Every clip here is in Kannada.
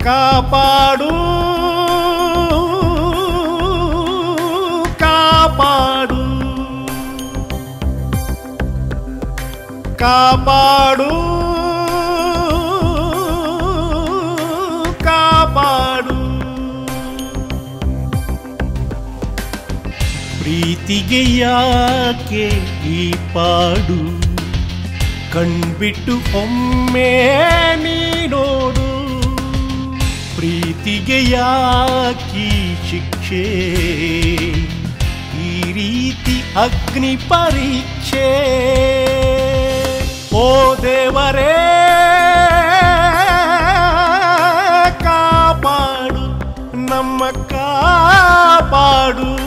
ಕಾಪಾಡು ಕಾಪಾಡು ಕಾಪಾಡು ಕಾಪಾಡು ಪ್ರೀತಿಗೆ ಯಾಕೆ ಈ ಪಾಡು ಕಣ್ಬಿಟ್ಟು ಒಮ್ಮೆ ನೀನೋಡು ಪ್ರೀತಿಗೆ ಯಾಕಿ ಶಿಕ್ಷೆ ಈ ರೀತಿ ಅಗ್ನಿ ಪರೀಕ್ಷೆ ಓ ದೇವರೇ ಕಾಪಾಡು ನಮ್ಮ ಕಾಪಾಡು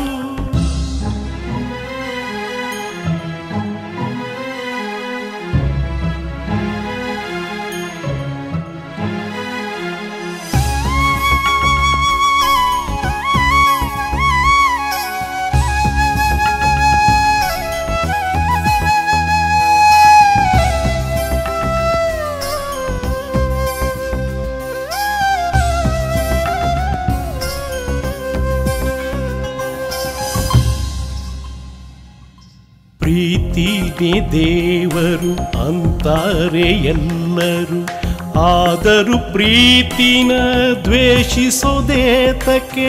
ಪ್ರೀತಿನೇ ದೇವರು ಅಂತಾರೆ ಎಲ್ಲರೂ ಆದರೂ ಪ್ರೀತಿನ ದ್ವೇಷಿಸೋದೇತಕ್ಕೆ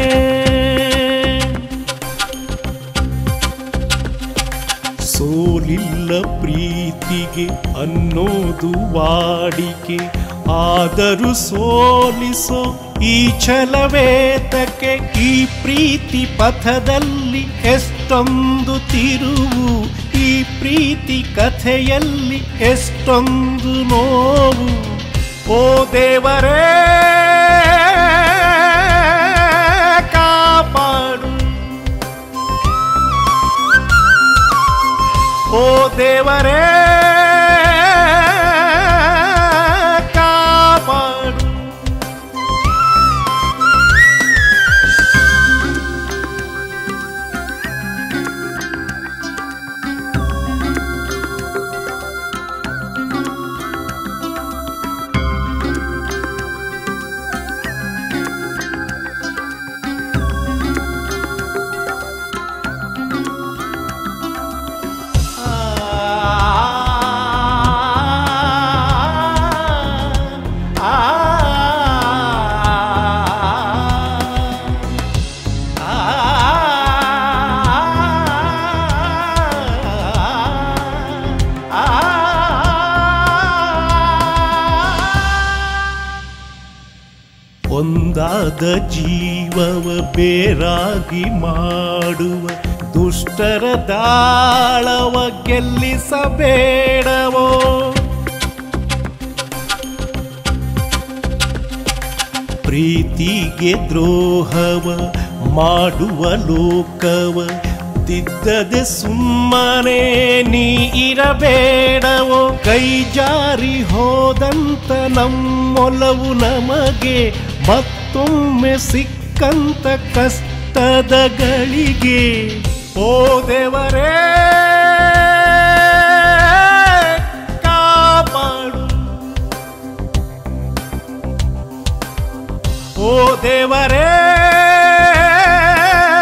ಸೋಲಿಲ್ಲ ಪ್ರೀತಿಗೆ ಅನ್ನೋದು ವಾಡಿಕೆ ಆದರೂ ಸೋಲಿಸೋ ಈ ಛಲವೇತಕ್ಕೆ ಈ ಪ್ರೀತಿ ಪಥದಲ್ಲಿ ಎಷ್ಟೊಂದು ತಿರುವು ಈ ಪ್ರೀತಿ ಕಥೆಯಲ್ಲಿ ಎಷ್ಟೊಂದು ನೋವು ಓ ದೇವರೇ ಕಾಪಾಡು ಓ ದೇವರೇ ಕಾಪಾಡು ಒಂದಾದ ಜೀವವ ಬೇರಾಗಿ ಮಾಡುವ ದುಷ್ಟರ ದಾಳವ ಗೆಲ್ಲಿಸಬೇಡವೋ ಪ್ರೀತಿಗೆ ದ್ರೋಹವ ಮಾಡುವ ಲೋಕವ ತಿದ್ದದೆ ಸುಮ್ಮನೆ ನೀ ಇರಬೇಡವೋ ಕೈ ಜಾರಿ ಹೋದಂತ ನಮ್ಮೊಲವು ನಮಗೆ ಮತ್ತೊಮ್ಮೆ ಸಿಕ್ಕಂತ ಕಷ್ಟದ ಗಳಿಗೆ ಓ ದೇವರೇ ಕಾಪಾಡು ಓ ದೇವರೇ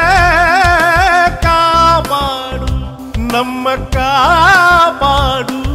ಕಾಪಾಡು ನಮ್ಮ ಕಾಪಾಡು